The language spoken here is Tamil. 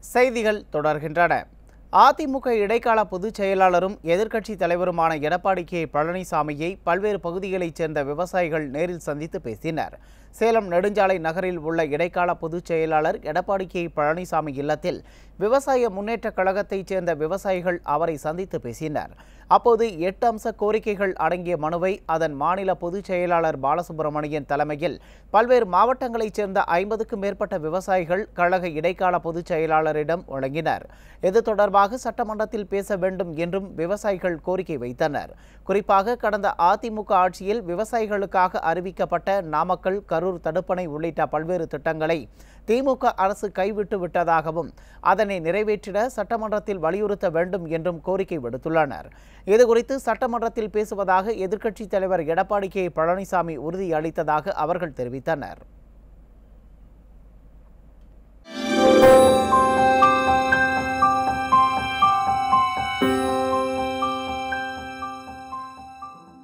செய்திகள் தொடர்கின்றன அதிமுக இடைக்கால பொதுச் செயலாளரும் எதிர்க்கட்சித் தலைவருமான எடப்பாடி கே பழனிசாமியை பல்வேறு பகுதிகளைச் சேர்ந்த விவசாயிகள் நேரில் சந்தித்து பேசினர் சேலம் நெடுஞ்சாலை நகரில் உள்ள இடைக்கால பொதுச் செயலாளர் எடப்பாடி கே பழனிசாமி இல்லத்தில் விவசாய முன்னேற்றக் கழகத்தைச் சேர்ந்த விவசாயிகள் அவரை சந்தித்து பேசினர் அப்போது எட்டு அம்ச கோரிக்கைகள் அடங்கிய மனுவை அதன் மாநில பொதுச் செயலாளர் பாலசுப்பிரமணியன் தலைமையில் பல்வேறு மாவட்டங்களைச் சேர்ந்த ஐம்பதுக்கும் மேற்பட்ட விவசாயிகள் கழக இடைக்கால பொதுச் செயலாளரிடம் வழங்கினர் இது தொடர்பாக சட்டமன்றத்தில் பேச வேண்டும் என்றும் விவசாயிகள் கோரிக்கை வைத்தனர் குறிப்பாக கடந்த அதிமுக ஆட்சியில் விவசாயிகளுக்காக அறிவிக்கப்பட்ட நாமக்கல் கரூர் தடுப்பணை உள்ளிட்ட பல்வேறு திட்டங்களை திமுக அரசு கைவிட்டு விட்டதாகவும் அதனை நிறைவேற்றிட சட்டமன்றத்தில் வலியுறுத்த வேண்டும் என்றும் கோரிக்கை விடுத்துள்ளனர் இதுகுறித்து சட்டமன்றத்தில் பேசுவதாக எதிர்க்கட்சித் தலைவர் எடப்பாடி கே பழனிசாமி உறுதியளித்ததாக அவர்கள் தெரிவித்தனர்